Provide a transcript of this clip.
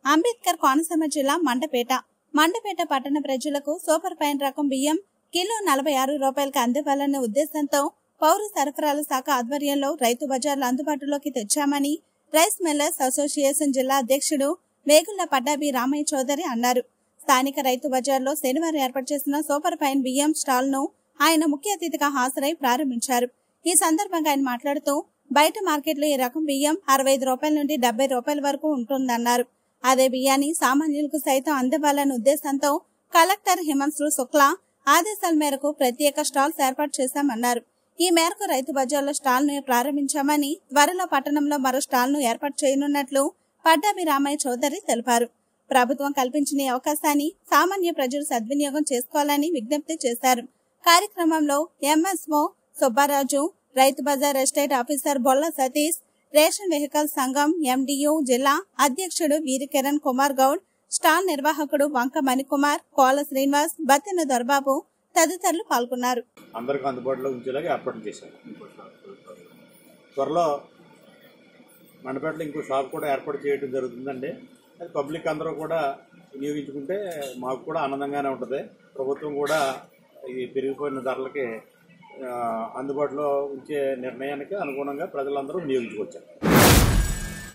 అంబేద్కర్ కోనసీమ జిల్లా మండపేట మండపేట పట్టణ ప్రజలకు సూపర్ ఫైన్ రకం బియ్యం కిలో నలభై ఆరు రూపాయలకు అందివ్వాలన్న ఉద్దేశంతో పౌర సరఫరాల శాఖ ఆధ్వర్యంలో రైతు బజార్లు అందుబాటులోకి తెచ్చామని రైస్ మిల్లర్స్ అసోసియేషన్ జిల్లా అధ్యక్షుడు వేగుళ్ల పట్టాభి రామయ్య చౌదరి అన్నారు స్థానిక రైతు బజార్లో శనివారం ఏర్పాటు చేసిన సూపర్ ఫైన్ బియ్యం స్టాల్ ను ఆయన ముఖ్య అతిథిగా హాజరై ప్రారంభించారు ఈ సందర్భంగా ఆయన మాట్లాడుతూ బయట మార్కెట్లో ఈ రకం బియ్యం అరవై ఐదు రూపాయల నుండి డెబ్బై రూపాయల వరకు ఉంటుందన్నారు అదే బియ్యాన్ని సామాన్యులకు సైతం అందివ్వాలనే ఉద్దేశంతో కలెక్టర్ హిమంశ్రు శుక్లా ఆదేశాల మేరకు ప్రత్యేక స్టాల్స్ ఏర్పాటు చేశామన్నారు ఈ మేరకు రైతు బజార్లో స్టాల్ ను ప్రారంభించామని త్వరలో పట్టణంలో మరో స్టాల్ ను ఏర్పాటు చేయనున్నట్లు పట్టాభి రామయ్య చౌదరి తెలిపారు ప్రభుత్వం కల్పించిన ఈ అవకాశాన్ని సామాన్య ప్రజలు సద్వినియోగం చేసుకోవాలని విజ్ఞప్తి చేశారు కార్యక్రమంలో MSO Subbaraju Rythu Bazar estate officer Bolla Satish ration vehicle సంఘం ఎండియు జిల్లా అధ్యక్షుడు వీరికిరణ్ కుమార్ గౌడ్ స్టాల్ నిర్వాహకుడు వంక మణికుమార్ కోల శ్రీనివాస్ బత్తెన దొరబాబు తదితరులు పాల్గొన్నారు అందరికీ అందుబాటులో ఉంచేలాగా ఏర్పాటు చేశారు త్వరలో మండపేటలో ఇంకో షాప్ కూడా ఏర్పాటు చేయడం జరుగుతుందండి అది పబ్లిక్ అందరూ కూడా వినియోగించుకుంటే మాకు కూడా ఆనందంగానే ఉంటుంది ప్రభుత్వం కూడా ఈ పెరిగిపోయిన ధరలకి ఆ, అందుబాటులో ఉంచే నిర్ణయానికి అనుగుణంగా ప్రజలందరూ వినియోగించుకోవచ్చు